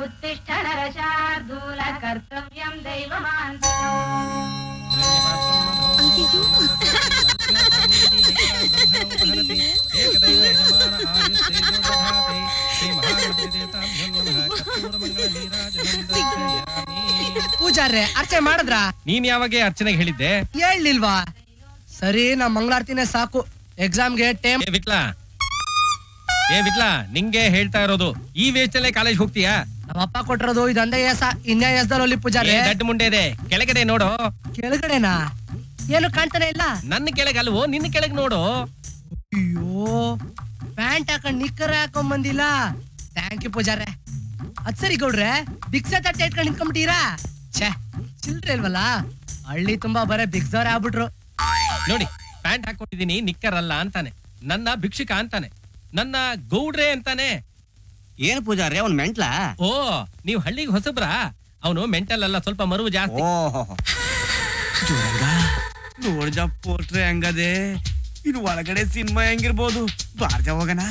उत्तिष्ठ नरशार्दूल कर्तव्यं दैवमान्त ಪೂಜಾರ್ರೆ ಅರ್ಚನೆ ಮಾಡಿದ್ರ ನೀನ್ ಯಾವಾಗ ಅರ್ಚನೆಗೆ ಹೇಳಿದ್ದೆ ಹೇಳ್ಲಿಲ್ವಾ ಸರಿ ನಾ ಮಂಗಳಾರತಿನೇ ಸಾಕು ಎಕ್ಸಾಮ್ಗೆ ಟೈಮ್ ಏ ವಿಟ್ಲಾ ಏ ವಿಟ್ಲಾ ನಿಂಗೆ ಹೇಳ್ತಾ ಇರೋದು ಈ ವೇಚಲ್ಲೇ ಕಾಲೇಜ್ ಹೋಗ್ತೀಯಾ ನಮ್ಮಪ್ಪ ಕೊಟ್ಟಿರೋದು ಇದೊಂದೇ ಎಸ ಇನ್ಯ ಎಸ್ದಲ್ಲಿ ಏ, ಪೂಜಾರಿ ದಡ್ಡ ಮುಂಡೆ ಇದೆ ಕೆಳಗಡೆ ನೋಡು ಕೆಳಗಡೆನಾ ಏನು ಕಾಣ್ತಾನೆ ಇಲ್ಲ ನನ್ನ ಕೆಳಗೆ ಅಲ್ವೋ ನಿನ್ನ ಕೆಳಗೆ ನೋಡು ಅಯ್ಯೋ ಪ್ಯಾಂಟ್ ಹಾಕೊಂಡ್ ನಿಕ್ಕರ್ ಹಾಕೊಂಡ್ ಬಂದಿಲ್ಲ ಥ್ಯಾಂಕ್ ಯು ಪೂಜಾರೆ ಅದ್ ಸರಿ ಗೌಡ್ರೆ ಬಿಕ್ಸ ತಟ್ಟೆ ಇಟ್ಕೊಂಡ್ ನಿಂತ್ಕೊಂಡ್ಬಿಟ್ಟೀರಾ ಛೇ ಚಿಲ್ಡ್ರೆ ಇಲ್ವಲ್ಲ ಹಳ್ಳಿ ತುಂಬಾ ಬರೇ ಬಿಕ್ಸವ್ರೆ ಆಗ್ಬಿಟ್ರು ನೋಡಿ ಪ್ಯಾಂಟ್ ಹಾಕೊಂಡಿದೀನಿ ನಿಕ್ಕರ್ ಅಲ್ಲ ಅಂತಾನೆ ನನ್ನ ಭಿಕ್ಷುಕ ಅಂತಾನೆ ನನ್ನ ಗೌಡ್ರೆ ಅಂತಾನೆ ಏನ್ ಪೂಜಾರಿ ಅವ್ನ್ ಮೆಂಟ್ಲ ಓ ನೀವ್ ಹಳ್ಳಿಗೆ ಹೊಸಬ್ರಾ ಅವನು ಮೆಂಟಲ್ ಅಲ್ಲ ಸ್ವಲ್ಪ ಮರುವು ಜಾಸ್ತಿ ಓಹೋ ಜೋರಂಗ ನೋಡ್ಜ ಪೋಸ್ಟ್ರೆ ಹಂಗದೆ ಇದು ಒಳಗಡೆ ಸಿನಿಮಾ ಹೆಂಗಿರ್ಬೋದು ಬಾರ್ಜ ಹೋಗಣ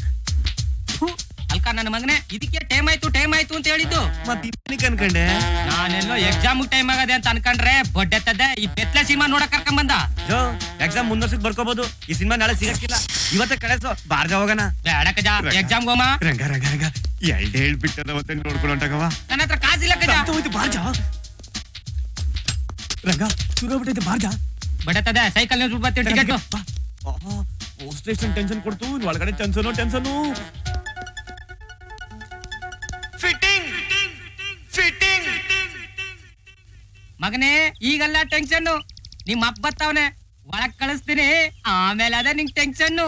ಅಲ್ಕ ನನ್ನ ಮಗನೇ ಇದಕ್ಕೆ ಟೈಮ್ ಆಯ್ತು ಟೈಮ್ ಆಯ್ತು ಅಂತ ಹೇಳಿದ್ದು ಮತ್ ಇನ್ನೇನಕ್ ಅನ್ಕಂಡೆ ನಾನೆಲ್ಲೋ ಎಕ್ಸಾಮ್ ಟೈಮ್ ಆಗದೆ ಅಂತ ಅನ್ಕೊಂಡ್ರೆ ಬೊಡ್ಡೆತ್ತದೆ ಈ ಬೆತ್ಲೆ ಸಿನಿಮಾ ನೋಡಕ್ ಕರ್ಕೊಂಡ್ ಬಂದ ಜೋ ಎಕ್ಸಾಮ್ ಮುಂದರ್ಸಕ್ ಬರ್ಕೋಬಹುದು ಈ ಸಿನಿಮಾ ನಾಳೆ ಸಿಗಕ್ಕಿಲ್ಲ ಇವತ್ತೇ ಕಳೆಸೋ ಬಾರ್ಜ ಹೋಗಣ ಬೇಡ ಕಜ ಎಕ್ಸಾಮ್ ಹೋಮ ರಂಗ ರಂಗ ರಂಗ ಎಲ್ಡ್ ಹೇಳ್ಬಿಟ್ಟದ ಮತ್ತೆ ನೋಡ್ಕೊಂಡು ಹೊಂಟಾಗವ ನನ್ನ ಹತ್ರ ಕಾಸಿಲ್ಲ ಕಜ ಹೋಯ್ತು ಬಾರ್ಜ ರಂಗ ಶುರು ಆಗ್ಬಿಟ್ಟೈತೆ ಬಾರ್ಜ ಬಡತದೆ ಸೈಕಲ್ ನ್ಯೂಸ್ ಬರ್ತೀನಿ ಟಿಕೆಟ್ ಪೋಸ್ಟ್ ಸ್ಟೇಷನ್ ಟೆನ್ಷನ್ ಕೊಡ್ತು ಇನ್ ಒಳಗಡೆ ಟೆನ್ಷನ್ ಟೆನ್ಷನ್ ಫಿಟ್ಟಿಂಗ್ ಫಿಟ್ಟಿಂಗ್ ಮಗನೇ ಈಗಲ್ಲ ಟೆನ್ಷನ್ ನಿಮ್ಮ ಅಪ್ಪ ಬರ್ತಾವನೆ ಒಳಗ್ ಕಳಿಸ್ತೀನಿ ಆಮೇಲೆ ಅದೇ ನಿಂಗ್ ಟೆನ್ಷನ್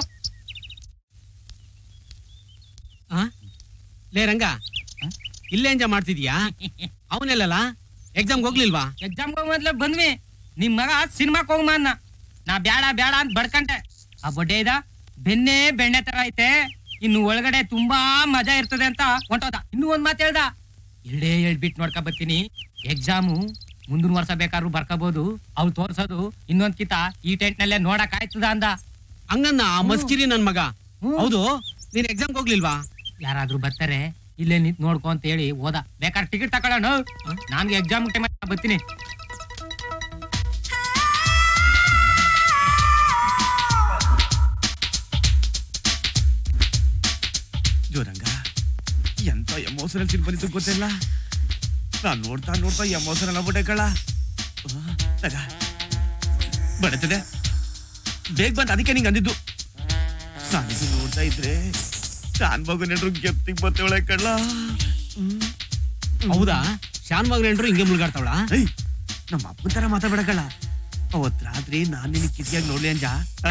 ಲೇ ರಂಗ ಇಲ್ಲೇ ಎಂಜಾಯ್ ಮಾಡ್ತಿದ್ಯಾ ಅವನೆಲ್ಲಲ್ಲ ಎಕ್ಸಾಮ್ ಹೋಗ್ಲಿಲ್ವಾ ಎಕ್ಸಾಮ್ ಮೊದ್ಲು ಬಂದ್ವಿ ನಿಮ್ ಮಗ ಸಿನಿಮಾಕ್ ಹೋಗಮ್ಮ ಅನ್ನ ನಾ ಬ್ಯಾಡ ಬ್ಯಾಡ ಅಂತ ಬಡ್ಕಂಡೆ ಆ ಬೊಡ್ಡೆ ಇದ ಬೆನ್ನೆ ಬೆಣ್ಣೆ ತರ ಐತೆ ಇನ್ನು ಒಳಗಡೆ ತುಂಬಾ ಮಜಾ ಇರ್ತದೆ ಅಂತ ಹೊಂಟೋದ ಇನ್ನು ಒಂದ್ ಮಾತು ಹೇಳ್ದ ಎರಡೇ ಹೇಳ್ಬಿಟ್ಟು ನೋಡ್ಕೊ ಬರ್ತೀನಿ ಎಕ್ಸಾಮು ಮುಂದಿನ ವರ್ಷ ಬೇಕಾದ್ರೂ ಬರ್ಕೋಬಹುದು ಅವ್ರು ತೋರ್ಸೋದು ಇನ್ನೊಂದ್ ಕಿತ ಈ ಟೆಂಟ್ ನಲ್ಲೇ ನೋಡಕ್ ಆಯ್ತದ ಅಂದ ಹಂಗನ್ನ ಆ ಮಸ್ಕಿರಿ ನನ್ ಮಗ ಹ್ಮ್. ಹೌದು ನೀನ್ ಎಕ್ಸಾಮ್ ಹೋಗ್ಲಿಲ್ವಾ ಯಾರಾದ್ರೂ ಬರ್ತಾರೆ ಇಲ್ಲೇ ನಿಂತ್ ನೋಡ್ಕೊ ಅಂತ ಹೇಳಿ ಹೋದ ಬೇಕಾದ್ರೆ ಟಿಕೆಟ್ ತಕೊಳ್ಳೋಣ ನಾನ್ಗೆ ಎಕ್ಸಾಮ್ ಟೈಮ್ ಬರ್ತೀನಿ ಜೋರಂಗ ಎಂತ ಎಮೋಷನಲ್ ಸೀನ್ ಬಂದಿತ್ತು ಗೊತ್ತಿಲ್ಲ ನಾನ್ ನೋಡ್ತಾ ನೋಡ್ತಾ ಎಮೋಷನಲ್ ಆಗ್ಬಿಟ್ಟೆ ಕಳ್ಳ ತಗ ಬಡತದೆ ಬೇಗ ಬಂತ ಅದಕ್ಕೆ ನಿಂಗೆ ಅಂದಿದ್ದು ನಾನಿದು ನೋಡ್ತಾ ಇದ್ರೆ ಶಾನ್ ಮಗು ನೆಡ್ರು ಗೆಪ್ತಿಗ್ ಬರ್ತೇವಳೆ ಕಳ್ಳ ಹೌದಾ ಶಾನ್ ಮಗ ನೆಂಟ್ರು ಹಿಂಗೆ ಮುಳುಗಾಡ್ತಾವಳ ಏಯ್ ನಮ್ಮ ಅಪ್ಪನ ತರ ಮಾತಾಡ್ಬೇಡ ಕಳ್ಳ ಅವತ್ ರಾತ್ರಿ ನಾನ್ ನಿನಗೆ ಕಿಸಿಯಾಗಿ ನೋಡ್ಲಿ ಅಂಜ ಆ?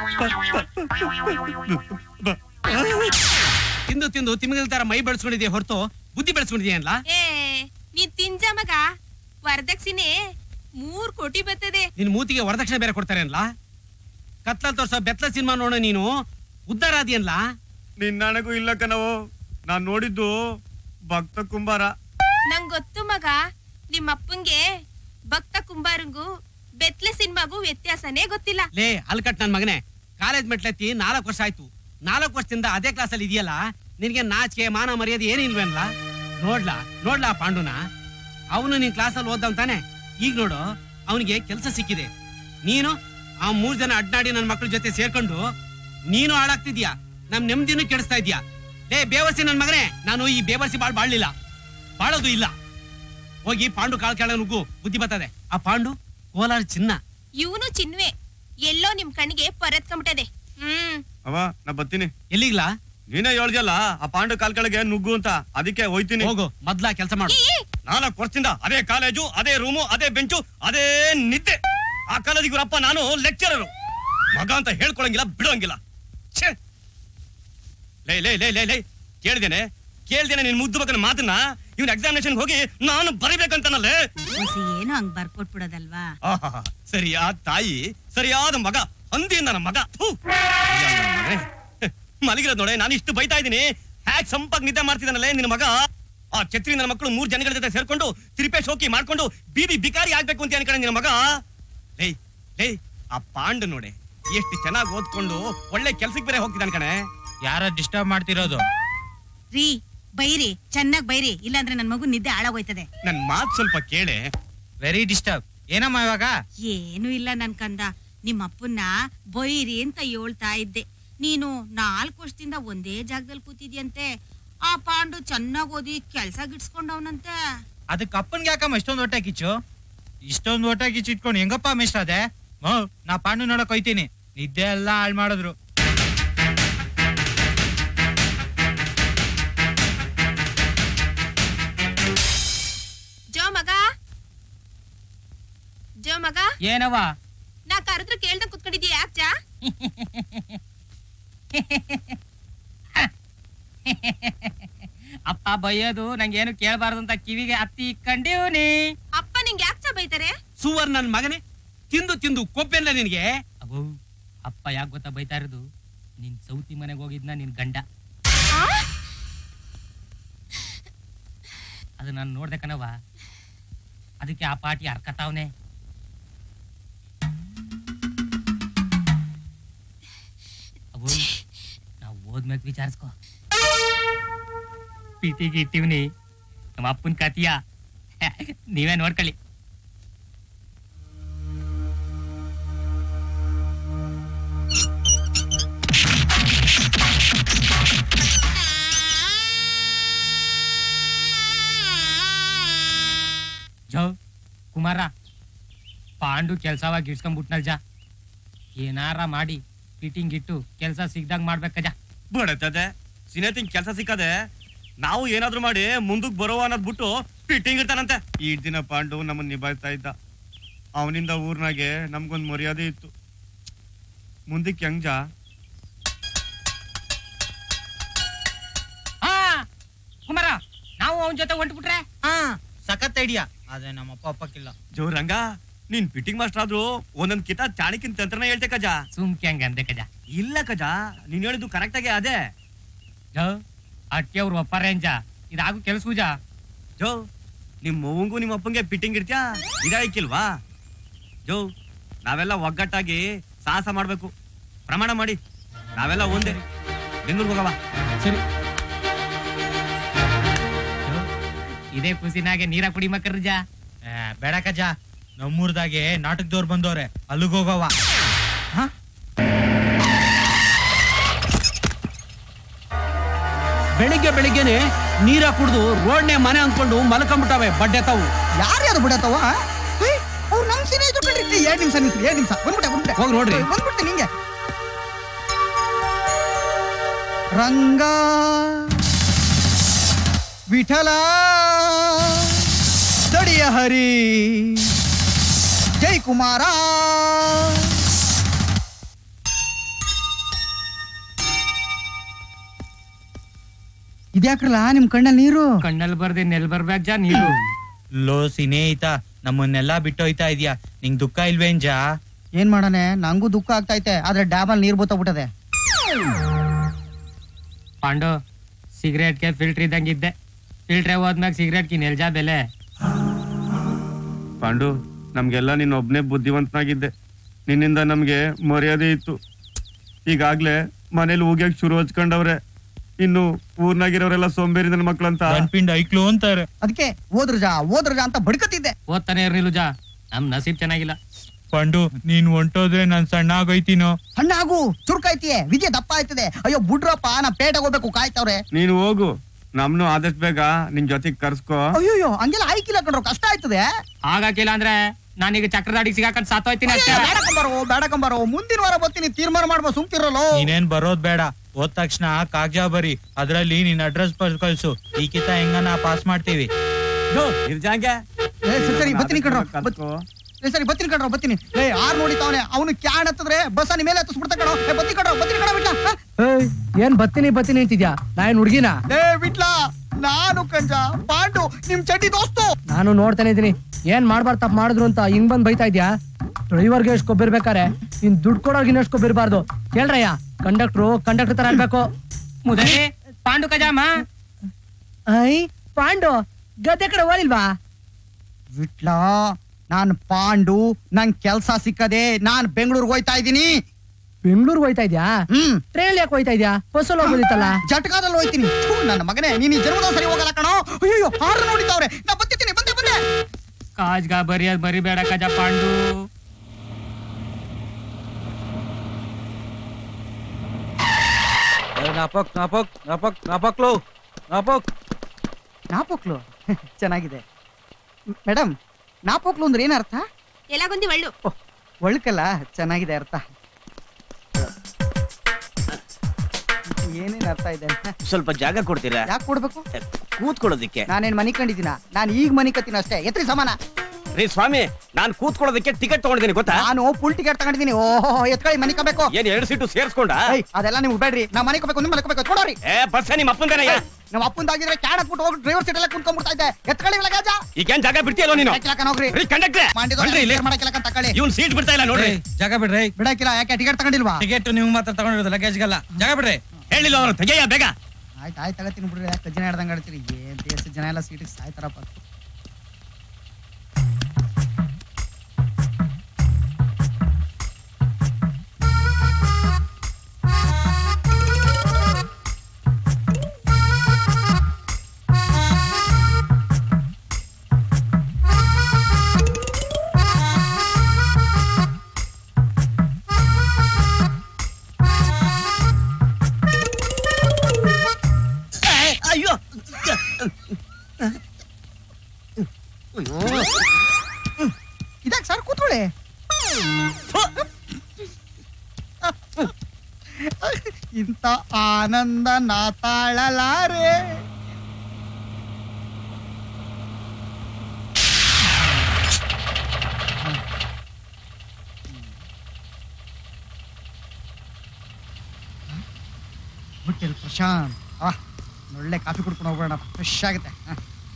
ತಿಂದು ತಿಂದು ತಿಮ್ಮಿನ ತರ ಮೈ ಬೆಳೆಸ್ಕೊಂಡಿದ್ಯಾ ಹೊರತು ಬುದ್ಧಿ ಬೆಳೆಸ್ಕೊಂಡಿದ್ಯಾ ಅಲ್ಲ ಏ ನೀ ತಿಂಜ ಮಗ ವರದಕ್ಷಿಣೆ ಮೂರ್ ಕೋಟಿ ಬರ್ತದೆ ನಿನ್ ಮೂತಿಗೆ ವರದಕ್ಷಿಣೆ ಬೇರೆ ಕೊಡ್ತಾರೆ ಅನ್ಲ ಕತ್ಲಲ್ ತೋರ್ಸೋ ಬೆತ್ಲ ಸಿನಿಮಾ ನೋಡೋ ನೀನು ಉದ್ದಾರ ಅದಿಯನ್ಲ ನಿನ್ನಣಗೂ ಇಲ್ಲ ಕಣವು ನಾನ್ ನೋಡಿದ್ದು ಭಕ್ತ ಕುಂಬಾರ ನಂಗ್ ಗೊತ್ತು ಮಗ ನಿಮ್ಮ ಅಪ್ಪಂಗೆ ಭಕ್ತ ಕುಂಬಾರಂಗು ಬೆತ್ಲೆ ಸಿನಿಮಾಗೂ ವ್ಯತ್ಯಾಸನೇ ಗೊತ್ತಿಲ್ಲ ಲೇ ಅಲ್ಕಟ್ ನನ್ ಮಗನೇ ಕಾಲೇಜ್ ಮೆಟ್ಲೆತ್ತಿ ನಾಲ್ಕು ವರ್ಷ ಆಯ್ತು ನಾಲ್ಕು ವರ್ಷದಿಂದ ಅದೇ ಕ್ಲಾಸಲ್ಲಿ ಇದೆಯಲ್ಲ ನಿನ್ಗೆ ನಾಚಿಕೆ ಮಾನ ಮರ್ಯಾದೆ ಏನಿಲ್ವೇನ್ಲ ನೋಡ್ಲಾ ನೋಡ್ಲಾ ಆ ಪಾಂಡುನ ಅವನು ನಿನ್ ಕ್ಲಾಸಲ್ಲಿ ಓದ್ದವ್ ತಾನೆ ಈಗ ನೋಡು ಅವನಿಗೆ ಕೆಲಸ ಸಿಕ್ಕಿದೆ ನೀನು ಆ ಮೂರ್ ಜನ ಅಡ್ನಾಡಿ ನನ್ನ ಮಕ್ಳ ಜೊತೆ ಸೇರ್ಕೊಂಡು ನೀನು ಹಾಳಾಗ್ತಿದ್ಯಾ ನಮ್ ನೆಮ್ಮದಿನೂ ಕೆಡಿಸ್ತಾ ಇದ್ಯಾ ಲೇ ಬೇವರ್ಸಿ ನನ್ ಮಗನೇ ನಾನು ಈ ಬೇವರ್ಸಿ ಬಾಳ್ ಬಾಳ್ಲಿಲ್ಲ ಬಾಳೋದು ಇಲ್ಲ ಹೋಗಿ ಪಾಂಡು ಕಾಲ್ ಕೆಳಗೆ ನುಗ್ಗು ಬುದ್ಧಿ ಬರ್ತದೆ ಆ ಪಾಂಡು ಕೋಲಾರ ಚಿನ್ನ ಇವನು ಚಿನ್ವೆ ಎಲ್ಲೋ ನಿಮ್ ಕಣ್ಣಿಗೆ ಪರತ್ಕೊಂಬಿಟ್ಟದೆ ಹ್ಮ್ ಅವ ನಾ ಬರ್ತೀನಿ ಎಲ್ಲಿಗ್ಲಾ ನೀನೇ ಹೇಳ್ದಲ್ಲ ಆ ಪಾಂಡು ಕಾಲ್ ಕೆಳಗೆ ನುಗ್ಗು ಅಂತ ಅದಕ್ಕೆ ಹೋಯ್ತೀನಿ ಹೋಗು ಮೊದ್ಲ ಕೆಲಸ ಮಾಡು ನಾಲ್ಕು ವರ್ಷದಿಂದ ಅದೇ ಕಾಲೇಜು ಅದೇ ರೂಮು ಅದೇ ಬೆಂಚು ಅದೇ ನಿದ್ದೆ ಆ ಕಾಲೇಜಿಗೆ ಇವರಪ್ಪ ನಾನು ಲೆಕ್ಚರರು ಮಗ ಅಂತ ಹೇಳ್ಕೊಳಂಗಿಲ್ಲ ಬಿಡೋಂಗಿಲ್ಲ ಛೇ ಲೇ ಲೇ ಲೇ ಲೇ ಲೇ ಕೇಳ್ದೇನೆ ಕೇಳ್ದೇನೆ ನಿನ್ ಮುದ್ದು ಮಗನ ಮಾತನ್ನ ಇವ್ನ ಎಕ್ಸಾಮಿನೇಷನ್ ಹೋಗಿ ನಾನು ಬರಿಬೇಕಂತನಲ್ಲೇ ಹೊಸಿ ಏನು ಹಂಗ್ ಬರ್ಕೊಟ್ಬಿಡೋದಲ್ವಾ ಆಹಾಹಾ, ಸರಿಯಾದ ತಾಯಿ ಸರಿಯಾದ ಮಗ ಅಂದಿ ನನ್ನ ಮಗ ಥು. ಅಯ್ಯ, ನನ್ ಮಗನೇ. ಮಲಗಿರೋದ್ ನೋಡೆ ನಾನು ಇಷ್ಟು ಬೈತಾ ಇದ್ದೀನಿ ಹ್ಯಾಕ್ ಸಂಪಾಗ್ ನಿದ್ದೆ ಮಾಡ್ತಿದ್ದಾನಲ್ಲೇ ನಿನ್ನ ಮಗ ಆ ಛತ್ರಿ ನನ್ನ ಮಕ್ಕಳು ಮೂರ್ ಜನಗಳ ಜೊತೆ ಸೇರ್ಕೊಂಡು ತಿರುಪೆ ಶೋಕಿ ಮಾಡ್ಕೊಂಡು ಬೀದಿ ಬಿಕಾರಿ ಆಗ್ಬೇಕು ಅಂತ ಅನ್ಕೊಂಡೆ ನಿನ್ನ ಮಗ ಲೇ ಲೇ ಆ ಪಾಂಡು ನೋಡೆ ಎಷ್ಟು ಚೆನ್ನಾಗಿ ಓದ್ಕೊಂಡು ಒಳ್ಳೆ ಕೆಲ್ಸಕ್ಕೆ ಬೇರೆ ಹೋಗ್ತಿದ್ದಾನೆ ಕಣೆ ಯಾರ ಡಿಸ್ಟರ್ಬ್ ಮಾಡ್ತಿರೋದು ರೀ ಬೈರಿ ಚೆನ್ನಾಗ್ ಬೈರಿ ಇಲ್ಲಾಂದ್ರೆ ನನ್ ಮಗು ನಿದ್ದೆ ಹಾಳಾಗೋಯ್ತದೆ ನನ್ ಮಾತ್ ಸ್ವಲ್ಪ ಕೇಳೆ ವೆರಿ ಡಿಸ್ಟರ್ಬ್ ಏನಮ್ಮ ಇವಾಗ ಏನು ಇಲ್ಲ ನನ್ ಕಂದ ನಿಮ್ಮ ಅಪ್ಪನ್ನ ಬೈರಿ ಅಂತ ಹೇಳ್ತಾ ಇದ್ದೆ ನೀನು ನಾಲ್ಕು ವರ್ಷದಿಂದ ಒಂದೇ ಜಾಗದಲ್ಲಿ ಕೂತಿದ್ಯಂತೆ ಆ ಪಾಂಡು ಚೆನ್ನಾಗ್ ಓದಿ ಕೆಲ್ಸ ಗಿಡ್ಸ್ಕೊಂಡವನಂತೆ ಅದಕ್ಕೆ ಅಪ್ಪನ್ಗೆ ಯಾಕಮ್ಮ ಇಷ್ಟೊಂದು ಹೊಟ್ಟೆ ಕಿಚ್ಚು ಇಷ್ಟೊಂದು ಹೊಟ್ಟೆ ಕಿಚ್ಚು ಇಟ್ಕೊಂಡು ಹೆಂಗಪ್ಪ ಮಿಸ್ಟ್ ಅದೇ ಮೋ ನಾ ಪಾಂಡು ನೋಡಕ್ ಹೋಯ್ತೀನಿ ನಿದ್ದೆ ಎಲ್ಲ ಹಾಳು ಮಾಡಿದ್ರು ಜೋ ಮಗ ಜೋ ಮಗ ಏನವ ನಾ ಕರೆದ್ರೆ ಕೇಳ್ದಂಗ್ ಕುತ್ಕೊಂಡಿದ್ಯಾ ಯಾಕ್ ಜಾ ಅಪ್ಪ ಬೈಯೋದು ನಂಗೇನು ಕೇಳಬಾರ್ದು ಅಂತ ಕಿವಿಗೆ ಹತ್ತಿ ಕಂಡೀವ್ನಿ ಅಪ್ಪ ನಿಂಗೆ ಯಾಕ್ ಚಾ ಬೈತಾರೆ ಸುವರ್ ನನ್ ಮಗನೇ ತಿಂದು ತಿಂದು ಕೊಬ್ಬೆಲ್ಲ ನಿನಗೆ ಅವು ಅಪ್ಪ ಯಾಕೆ ಗೊತ್ತಾ ಬೈತಾ ಇರೋದು ನಿನ್ ಸೌತಿ ಮನೆಗೆ ಹೋಗಿದ್ನ ನಿನ್ ಗಂಡ ಅದು ನಾನು ನೋಡ್ದೆ ಕಣವ ಅದಕ್ಕೆ ಆ ಪಾಟಿ ಹರ್ಕತಾವ್ನೆ ಅವು ನಾವು ಹೋದ್ಮ್ಯಾಗ ವಿಚಾರಿಸ್ಕೊ ಪಿಟಿಗೆ ಇಟ್ಟಿವ್ನಿ ನಮ್ಮ ಅಪ್ಪನ ಕತಿಯ ನೀವೇ ನೋಡ್ಕೊಳ್ಳಿ ಜೋ ಕುಮಾರ ಪಾಂಡು ಕೆಲ್ಸವಾಗಿ ಇಡ್ಸ್ಕೊಂಡ್ಬಿಟ್ನಲ್ ಜಾ ಏನಾರ ಮಾಡಿ ಫಿಟ್ಟಿಂಗ್ ಇಟ್ಟು ಕೆಲ್ಸ ಸಿಗ್ದಾಗ ಮಾಡ್ಬೇಕಜ ಬಡತದೆ ಸಿನೇತಿಂಗ್ ಕೆಲಸ ಸಿಕ್ಕದೆ ನಾವು ಏನಾದ್ರೂ ಮಾಡಿ ಮುಂದಕ್ ಬರುವ ಅನ್ನೋದ್ ಬಿಟ್ಟು ಫಿಟ್ಟಿಂಗ್ ಇರ್ತಾನಂತೆ ಈ ದಿನ ಪಾಂಡು ನಮ್ಮನ್ನ ನಿಭಾಯಿಸ್ತಾ ಇದ್ದ ಅವನಿಂದ ಊರ್ನಾಗೆ ನಮ್ಗೊಂದ್ ಮರ್ಯಾದೆ ಇತ್ತು ಮುಂದಕ್ಕೆ ಹೆಂಗ್ಜ ಹಾ ಕುಮಾರ ನಾವು ಅವನ ಜೊತೆ ಹೊಂಟ್ಬಿಟ್ರೆ ಹಾ ಸಖತ್ ಐಡಿಯಾ ಆದ್ರೆ ನಮ್ಮ ಅಪ್ಪ ಅಪ್ಪಕ್ಕಿಲ್ಲ ಜೋರಂಗ ನೀನ್ ಫಿಟ್ಟಿಂಗ್ ಮಾಸ್ಟರ್ ಆದ್ರೂ ಒಂದೊಂದ್ ಕಿತ ಚಾಣಕ್ಯನ್ ತಂತ್ರನ ಹೇಳ್ತೆ ಕಜ ಸುಮ್ಕೆ ಹಂಗ ಅಂದೆ ಕಜ ಇಲ್ಲ ಕಜ ನೀನ್ ಹೇಳಿದ್ದು ಕರೆಕ್ಟ್ ಆಗಿ ಅದೇ ಜೋ ಅಟ್ಟಿ ಅವ್ರು ಒಪ್ಪಾರೇಂಜ ಇದಾಗು ಕೆಲ್ಸ ಜಾ ಜೋ ನಿಮ್ ಮಗುಂಗು ನಿಮ್ಮ ಅಪ್ಪಂಗೆ ಫಿಟ್ಟಿಂಗ್ ಇರ್ತ್ಯಾ ಇದಾಯ್ಕಿಲ್ವಾ ಜೋ ನಾವೆಲ್ಲ ಒಗ್ಗಟ್ಟಾಗಿ ಸಾಹಸ ಮಾಡ್ಬೇಕು ಪ್ರಮಾಣ ಮಾಡಿ ನಾವೆಲ್ಲ ಒಂದೇ ಬೆಂಗಳೂರಿಗೆ ಹೋಗವ ಸರಿ ಜೋ, ಇದೇ ಖುಷಿನಾಗೆ ನೀರ ಕುಡಿ ಮಕ್ಕರ್ಜ ಏ, ಬೇಡ ಕಜ್ಜ ನಮ್ಮೂರ್ದಾಗೆ ನಾಟಕದವ್ರು ಬಂದವ್ರೆ ಅಲ್ಲಿಗೆ ಹೋಗವ ಬೆಳಿಗ್ಗೆ ಬೆಳಿಗ್ಗೆನೆ ನೀರ ಕುಡ್ದು ರೋಡ್ನೆ ಮನೆ ಅಂದ್ಕೊಂಡು ಮಲ್ಕೊಂಡ್ಬಿಟ್ಟವೆ ಬಡ್ಡೆ ತಾವು ಯಾರ್ಯಾರು ಬಿಡತ್ತವ ಅವ್ರು ನಮ್ ಸ್ನೇಹಿತರು ಕಣ್ರಿ ಎರಡ್ ನಿಮಿಷ ನಿಂತ್ರಿ ಎರಡ್ ನಿಮಿಷ ಬಂದ್ಬಿಟ್ಟೆ ಬಂದ್ಬಿಟ್ಟೆ ಹೋಗ್ ನೋಡ್ರಿ. ಬಂದ್ಬಿಟ್ಟೆ ನಿಂಗೆ ರಂಗ ವಿಠಲ ತಡಿಯ ಹರಿ ಜೈ ಕುಮಾರ ಇದ್ಯಾಕ್ರಲ್ಲ ನಿಮ್ ಕಣ್ಣಲ್ಲಿ ನೀರು ಕಣ್ಣಲ್ಲಿ ಬರ್ದೆ ನೆಲ್ ಬರ್ಬೇಕ ಜಾ ನೀರು ಲೋ ಸಿನೇಹಿತ ನಮ್ಮನ್ನೆಲ್ಲ ಬಿಟ್ಟೋಯ್ತಾ ಇದೀಯಾ ನಿಂಗ್ ದುಃಖ ಇಲ್ವೇಂಜಾ ಏನ್ ಮಾಡಾನೆ ನಂಗೂ ದುಃಖ ಆಗ್ತೈತೆ ಆದ್ರೆ ಡ್ಯಾಬಲ್ ನೀರ್ ಬೋತಬಿಟ್ಟದೆ ಪಾಂಡು ಸಿಗರೇಟ್ಗೆ ಫಿಲ್ಟರ್ ಇದ್ದಂಗಿದ್ದೆ ಫಿಲ್ಟ್ರೆ ಹೋದ್ಮ್ಯಾಗ ಸಿಗರೇಟ್ಗೆ ನೆಲ್ಜಾ ಬೆಲೆ ಪಾಂಡು ನಮ್ಗೆಲ್ಲ ನೀನ್ ಒಬ್ನೇ ಬುದ್ಧಿವಂತನಾಗಿದ್ದೆ ನಿನ್ನಿಂದ ನಮ್ಗೆ ಮರ್ಯಾದೆ ಇತ್ತು ಈಗಾಗ್ಲೇ ಮನೇಲಿ ಹೋಗ್ಯಾಕ್ ಶುರು ಹಚ್ಕೊಂಡವ್ರೆ ಇನ್ನು ಊರ್ನಾಗಿರೋರೆಲ್ಲ ಸೋಂಬೇರಿ ನನ್ನ ಮಕ್ಳಂತ ಪಿಂಡ್ ಐಕ್ಲು ಅಂತಾರೆ ಅದಕ್ಕೆ ಓದ್ರಜಾ ಓದ್ರಜಾ ಅಂತ ಬಡ್ಕತ್ತಿದ್ದೆ ಓದ್ತಾನೆ ಇರ್ನಿಲ್ಲ ಜಾ ನಮ್ ನಸೀಬ್ ಚೆನ್ನಾಗಿಲ್ಲ ಪಂಡು ನೀನ್ ಹೊಂಟೋದ್ರೆ ನಾನ್ ಸಣ್ಣ ಆಗೋಯ್ತೀನೋ ಸಣ್ಣ ಆಗು ಚುರುಕಾಯ್ತಿಯೇ ವಿದ್ಯೆ ದಪ್ಪ ಆಯ್ತದೆ ಅಯ್ಯೋ ಬುಡ್ರಪ್ಪ ನಾ ಪೇಟೆಗೆ ಹೋಗ್ಬೇಕು ಕಾಯ್ತವ್ರೆ ನೀನು ಹೋಗು ನಮ್ನು ಆದಷ್ಟು ಬೇಗ ನಿನ್ ಜೊತೆಗ್ ಕರ್ಸ್ಕೋ ಅಯ್ಯೋ ಹಂಗೆಲ್ಲ ಆಯ್ಕಿಲ್ಲ ಕಣ್ರೋ ಕಷ್ಟ ಆಯ್ತದೆ ಆಗಾಕಿಲ್ಲ ಅಂದ್ರೆ ನಾನೀಗ ಚಕ್ರದಾಡಿಗೆ ಸಿಗಾಕೊಂಡ್ ಸಾತೋಯ್ತೀನಿ ಅಷ್ಟೇ ಬೇಡಕಂಬಾರೋ ಬೇಡಕಂಬಾರೋ ಮುಂದಿನ ವಾರ ಬರ್ತೀನಿ ತೀರ್ಮಾನ ಮಾಡ್ಬೋ ಸುಮ್ತಿರಲ್ಲೋ ನೀನೇನ್ ಬರೋದ್ ಬೇಡ ಹೋದ್ ತಕ್ಷಣ ಕಾಗ್ಜ ಬರಿ ಅದ್ರಲ್ಲಿ ನಿನ್ ಅಡ್ರೆಸ್ ಕಳ್ಸು ಈ ಕಿತ ಹೆಂಗನ ಪಾಸ್ ಮಾಡ್ತೀವಿ ಇರ್ಜಾಂಗೆ ಏ, ಸರಿ, ಸರಿ ಬರ್ತೀನಿ ಕಣ್ರೋ ಬತ್- ಏ, ಸರಿ ಬರ್ತೀನಿ ಕಣ್ರೋ ಬರ್ತೀನಿ ಏ ಆರ್ ನೋಡಿತಾವನೆ ಅವನು ಕ್ಯಾನ್ ಹತ್ತದ್ರೆ ಬಸ್ ನಿಮ್ಮ ಮೇಲೆ ಹತ್ತಿಸ್ಬಿಡ್ತ ಕಣೋ ಏ ಬತ್ತಿ ಕಣ್ರೋ ಬತ್ತೀನಿ ಕಣೋ ಬಿಟ್ಲ ಏನ್ ಬತ್ತೀನಿ ಬತ್ತೀನಿ ಅಂತಿದ್ಯಾ ನಾ ಏನ್ ಹುಡ್ಗಿನ ಏ ಬಿಟ್ಲ ನಾನು ಕಂಜ ಪಾಂಡು ನಿಮ್ ಚಡ್ಡಿ ದೋಸ್ತು ನಾನು ನೋಡ್ತಾನೆ ಇದೀನಿ ಏನ್ ಮಾಡ್ಬಾರ್ದು ತಪ್ಪು ಮಾಡಿದ್ರು ಅಂತ ಹಿಂಗ್ ಬಂದ್ ಬೈತಾ ಇದ್ಯಾ ಡ್ರೈವರ್ಗೆ ಎಷ್ಟು ಕೊಬ್ಬಿರ್ಬೇಕಾರೆ ನೀನ್ ದುಡ್ಡು ಕೊಡೋರ್ಗೆ ಇನ್ನಷ್ಟು ಕೊಬ್ಬಿರ್ಬಾರ್ದು ಕೇಳ್ರಯ್ಯ ಕಂಡಕ್ಟ್ರು ಕಂಡಕ್ಟರ್ ತರ ಅನ್ಬೇಕು ಮುದಲಿ ಪಾಂಡು ಕಜಾಮ ಐ ಪಾಂಡು ಗದ್ದೆ ಕಡೆ ಹೋಲಿಲ್ವಾ ವಿಟ್ಲ ನಾನ್ ಪಾಂಡು ನಂಗ್ ಕೆಲ್ಸ ಸಿಕ್ಕದೆ ನಾನ್ ಬೆಂಗಳೂರಿಗೆ ಹೋಯ್ತಾ ಇದೀನಿ ಬೆಂಗಳೂರು ಹೋಯ್ತಾ ಇದ್ಯಾ ಹ್ಮ್ ಟ್ರೈನ್ ಯಾಕೆ ಹೋಯ್ತಾ ಇದ್ಯಾ ಬಸ್ಸಲ್ಲಿ ಹೋಗೋದಿತ್ತಲ್ಲ ಜಟಕಾದಲ್ಲಿ ಹೋಯ್ತೀನಿ ಥು, ನನ್ನ ಮಗನೇ ನೀನ್ ಈ ಜನ್ಮದ ಸರಿ ಹೋಗಲ್ಲ ಕಣೋ ಅಯ್ಯೋ ಹಾರು ನೋಡಿತಾವ್ರೆ ನಾ ಬತ್ತಿದ್ದೀನಿ ಬಂದೆ ಬಂದೆ ಕಾಜ್ಗ ಬರಿಯೋದ್ ಬರಿಬೇಡ ಕಜ ಪಾಂಡು ನಾಪಕ್ ನಾಪಕ್ ನಾಪಕ್ ನಾಪಕ್ಲು ನಾಪಕ್ ನಾಪೋಕ್ಲು ಚೆನ್ನಾಗಿದೆ ಮೇಡಮ್ ನಾಪೋಕ್ಲು ಅಂದ್ರೆ ಏನ್ ಅರ್ಥ ಎಲ್ಲಗೊಂದಿ ಒಳ್ಳು ಒಳ್ಕಲ್ಲ ಚೆನ್ನಾಗಿದೆ ಅರ್ಥ ಏನೇನ್ ಅರ್ಥ ಇದೆ ಸ್ವಲ್ಪ ಜಾಗ ಕೊಡ್ತೀರಾ ಯಾಕೆ ಕೊಡ್ಬೇಕು ಕೂತ್ಕೊಳ್ಳೋದಿಕ್ಕೆ ನಾನೇನ್ ಮನಿ ಕಂಡಿದ್ದೀನ ನಾನು ಈಗ ಮನಿ ಕತ್ತೀನಿ ಅಷ್ಟೇ ಎತ್ರಿ ಸಮಾನ ರೀ ಸ್ವಾಮಿ ನಾನ್ ಕೂತ್ಕೊಳ್ಳೋದಕ್ಕೆ ಟಿಕೆಟ್ ತಗೊಂಡಿದ್ದೀನಿ ಗೊತ್ತಾ ನಾನು ಫುಲ್ ಟಿಕೆಟ್ ತಗೊಂಡಿದ್ದೀನಿ ಓಹೋ ಎತ್ಕೊಳ್ಳಿ ಮನಿ ಕಬೇಕು ಏನ್ ಎರಡು ಸೀಟು ಸೇರ್ಸ್ಕೊಂಡ ಅದೆಲ್ಲ ನೀವು ಬೇಡ್ರಿ ನಾ ಮನೆ ಕಬೇಕು ನಿಮ್ಮ ಮನೆ ಕಬೇಕು ಕೊಡೋರಿ ಏ ಬಸ್ ನಿಮ್ಮ ಅಪ್ಪಂದೇನಯ್ಯ ನಮ್ಮ ಅಪ್ಪಂದಾಗಿದ್ರೆ ಕ್ಯಾನ್ ಹಾಕ್ಬಿಟ್ಟು ಹೋಗಿ ಡ್ರೈವರ್ ಸೀಟ್ ಎಲ್ಲ ಕುಂತ್ಕೊಂಡ್ಬಿಡ್ತಾ ಇದ್ದೆ ಎತ್ಕೊಳ್ಳಿ ಲಗಾಜ ಈಗೇನ್ ಜಾಗ ಬಿಡ್ತೀಯಲ್ಲ ನೀನು ಹೋಗ್ರಿ ರೀ ಕಂಡಕ್ಟ್ರೆ ಬನ್ರಿ ಇಲ್ಲಿ ಮಾಡಕ್ಕೆಲ್ಲ ತಕೊಳ್ಳಿ ಇವ್ನ್ ಸೀಟ್ ಬಿಡ್ತಾ ಇಲ್ಲ ನೋಡ್ರಿ ಜಾಗ ಬಿಡ್ರಿ ಬಿಡಕ್ಕಿಲ್ಲ ಯಾಕೆ ಟಿಕೆಟ್ ತಗೊಂಡಿಲ್ವಾ ಟಿಕೆಟ್ ನೀವು ಮಾತ್ರ ತಗೊಂಡಿರೋದು ಲಗೇಜ್ಗೆಲ್ಲ ಜಾಗ ಬಿಡ್ರಿ ಹೇಳಿಲ್ಲ ಅವ್ರು ತೆಗೆಯ ಬೇಗ ಆಯ್ತು ಆಯ್ತು ತಗತೀನಿ ಬಿಡ್ರಿ ಯಾಕೆ ಜನ ಹಿಡ್ದಂಗೆ ಆಡ್ತೀರಿ ಏನ್ ದೇಶ ಜನ ಎಲ್ಲ ಸೀಟಿಗೆ ಸಾಯ್ತಾರಪ್ಪ ಅಯ್ಯೋ ಇದಾಕ್ ಸರ್ ಕೂತ್ಕೊಳ್ಳಿ ಇಂಥ ಆನಂದ ನಾ ತಾಳಲಾರೆ ಹೋಟೆಲ್ ಪ್ರಶಾಂತ್ ಆ ಒಳ್ಳೆ ಕಾಫಿ ಕುಡ್ಕೊಂಡು ಹೋಗೋಣ ಫ್ರೆಶ್ ಆಗುತ್ತೆ ಹ.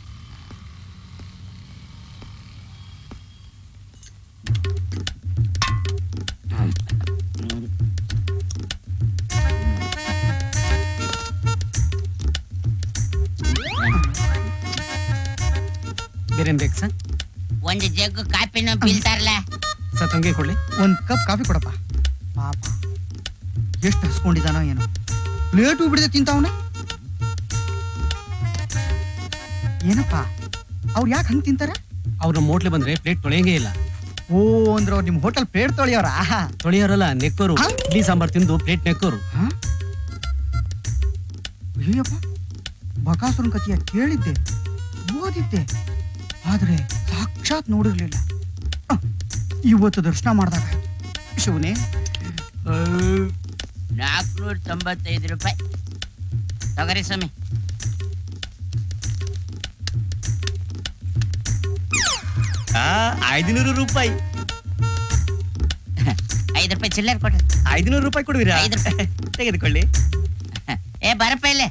ಬೇರೇನ್ ಬೇಕು ಸರ್ ಒಂದು ಜಗ್ಗು ಕಾಪಿನ ಬೀಳ್ತಾರಲ್ಲ ಸರ್ ತಂಗಿ ಕೊಡ್ಲಿ ಒಂದ್ ಕಪ್ ಕಾಫಿ ಕೊಡಪ್ಪ ಪಾಪ ಎಷ್ಟು ಹಸ್ಕೊಂಡಿದಾನೋ ಏನೋ ಪ್ಲೇಟು ಬಿಡದೆ ತಿಂತಾವನೆ ಏನಪ್ಪ ಅವ್ರು ಯಾಕೆ ಹಂಗ್ ತಿಂತಾರೆ ಅವ್ರ ಮೋಟ್ಲೆ ಬಂದ್ರೆ ಪ್ಲೇಟ್ ತೊಳೆಯಂಗೇ ಇಲ್ಲ ಓ ಅಂದ್ರೆ ಅವ್ರು ನಿಮ್ ಹೋಟೆಲ್ ಪ್ಲೇಟ್ ತೊಳೆಯೋರ ತೊಳೆಯೋರಲ್ಲ ನೆಕ್ಕೋರು ಇಡ್ಲಿ ಸಾಂಬಾರ್ ತಿಂದು ಪ್ಲೇಟ್ ನೆಕ್ಕೋರು ಅಯ್ಯಪ್ಪ ಬಕಾಸುರನ್ ಕಥೆಯ ಕೇಳಿದ್ದೆ ಓದಿದ್ದೆ ಆದ್ರೆ ಸಾಕ್ಷಾತ್ ನೋಡಿರ್ಲಿಲ್ಲ ಅಹ್, ಇವತ್ತು ದರ್ಶನ ಮಾಡಿದಾಗ ಶಿವನೇ ನಾಲ್ಕುನೂರ ತೊಂಬತ್ತೈದು ರೂಪಾಯಿ ತಗೋರಿ ಸ್ವಾಮಿ ಐದುನೂರು ರೂಪಾಯಿ ಐದು ರೂಪಾಯಿ ಚಿಲ್ಲರ್ ಕೊಡ್ರಿ ಐದುನೂರು ರೂಪಾಯಿ ಕೊಡುವಿರಾ ಐದು ರೂಪಾಯಿ ತೆಗೆದುಕೊಳ್ಳಿ ಏ ಬರಪ್ಪ ಇಲ್ಲೇ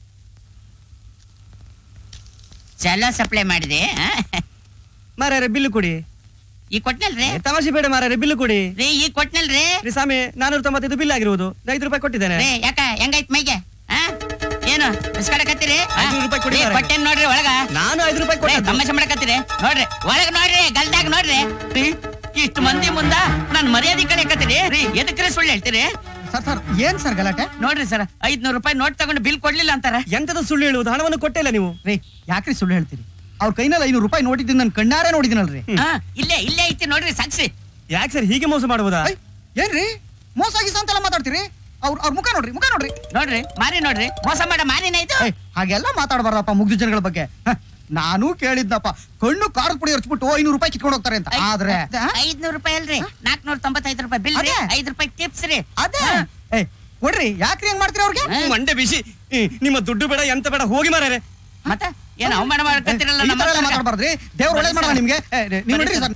ಚಲೋ ಸಪ್ಲೈ ಮಾಡಿದೆ ಆ? ಮಾರಾರೆ ಬಿಲ್ಲು ಕೊಡಿ ಈ ಕೊಟ್ನಲ್ರಿ ಏ, ತಮಾಷೆ ಬೇಡ ಮಾರಾರೆ ಬಿಲ್ಲು ಕೊಡಿ ರೀ ಈ ಕೊಟ್ನಲ್ರಿ ರೀ ಸ್ವಾಮಿ ನಾನೂರ ತೊಂಬತ್ತೈದು ಬಿಲ್ ಆಗಿರುವುದು ಐದು ರೂಪಾಯಿ ಕೊಟ್ಟಿದ್ದೇನೆ ರೀ ಯಾಕ ಹೆಂಗೈತ್ ಮೈಗೆ ಆ? ಏನು ಬಿಸ್ಕಡಕತ್ತೀರಿ ಐನೂರು ರೂಪಾಯಿ ಕೊಡಿ ಮಾರ್ರೆ. ಕೊಟ್ಟೇನ್ ನೋಡ್ರಿ ಒಳಗ ನಾನು ಐದು ರೂಪಾಯಿ ಕೊಟ್ಟೆ ತಮಾಷೆ ಮಾಡಕತ್ತೀರಿ ನೋಡ್ರಿ ಒಳಗ ನೋಡ್ರಿ ಗಲ್ದಾಗ ನೋಡ್ರಿ ರೀ ಇಷ್ಟು ಮಂದಿ ಮುಂದ ನಾನ್ ಮರ್ಯಾದೆ ಕಳಿಯಕತ್ತೀರಿ ರೀ ಎದಕ್ರಿ ಸುಳ್ಳು ಹೇಳ್ತೀರಿ ಸರ್ ಸರ್ ಏನ್ ಸರ್ ಗಲಾಟೆ ನೋಡ್ರಿ ಸರ್ ಐದ್ನೂರು ರೂಪಾಯಿ ನೋಟ್ ತಗೊಂಡು ಬಿಲ್ ಕೊಡ್ಲಿಲ್ಲ ಅಂತಾರ ಎಂತದ ಸುಳ್ಳು ಹೇಳುವುದು ಹಣವನ್ನು ಕೊಟ್ಟೇ ಇಲ್ಲ ನೀವು ರೀ ಯಾಕ್ರಿ ಸುಳ್ಳು ಹೇಳ್ತೀರಿ ಅವ್ರ ಕೈನಲ್ಲಿ ಐನೂರು ರೂಪಾಯಿ ನೋಟಿದ್ದೀನಿ ನನ್ ಕಣ್ಣಾರೆ ನೋಡಿದಿನಲ್ರಿ ಆ, ಇಲ್ಲೇ ಇಲ್ಲೇ ಐತಿ ನೋಡ್ರಿ ಸಾಕ್ಷಿ ಯಾಕೆ ಸರ್ ಹೀಗೆ ಮೋಸ ಮಾಡುವುದಾ ಐ, ಏನ್ರಿ ಮೋಸ ಗೀಸ ಅಂತೆಲ್ಲ ಮಾತಾಡ್ತೀರಿ ಅವ್ರ ಅವ್ರ ಮುಖ ನೋಡ್ರಿ ಮುಖ ನೋಡ್ರಿ ನೋಡ್ರಿ ಮಾರಿ ನೋಡ್ರಿ ಮೋಸ ಮಾಡ ಮಾರಿನಾಯ್ತು ಏಯ್, ಹಾಗೆಲ್ಲ ಮಾತಾಡಬಾರ್ದಪ್ಪ ಮುಗ್ದು ಜನಗಳ ಬಗ್ಗೆ ಹ, ನಾನು ಕೇಳಿದ್ನಪ್ಪ ಕಣ್ಣು ಖಾರದ ಪುಡಿ ಹರ್ಚ್ಬಿಟ್ಟು ಐನೂರು ರೂಪಾಯಿ ಕಿತ್ಕೊಂಡು ಹೋಗ್ತಾರೆ ಅಂತ ಆದ್ರೆ ಐದ್ನೂರು ರೂಪಾಯಿ ಅಲ್ರಿ ನಾಲ್ಕನೂರ ತೊಂಬತ್ತೈದು ರೂಪಾಯಿ ಬಿಲ್ ರೀ ಐದು ರೂಪಾಯಿ ಟಿಪ್ಸ್ ರೀ ಅದೇ ಏಯ್ ಕೊಡ್ರಿ ಯಾಕ್ರಿ ಹೆಂಗ್ ಮಾಡ್ತೀರಿ ಅವ್ರಿಗೆ ಮಂಡೆ ಬಿಸಿ ಈ, ನಿಮ್ಮ ದುಡ್ಡು ಬೇಡ ಎಂತ ಬೇಡ ಹೋಗಿ ಮಾರಾರೆ ಮತ್ತೆ ಏನ್ ಅವಮಾನ ಮಾಡಕತ್ತೀರಲ್ಲ ಈ ನಮ್ಮ ತರ ಎಲ್ಲ ಹತ್ರ? ಮಾತಾಡ್ಬಾರ್ದ್ರಿ ದೇವ್ರ ಒಳ್ಳೇದ್ ಮಾಡಲ್ಲ ನಿಮ್ಗೆ ಏ, ನೀವು ನಡೀರಿ ಸರ್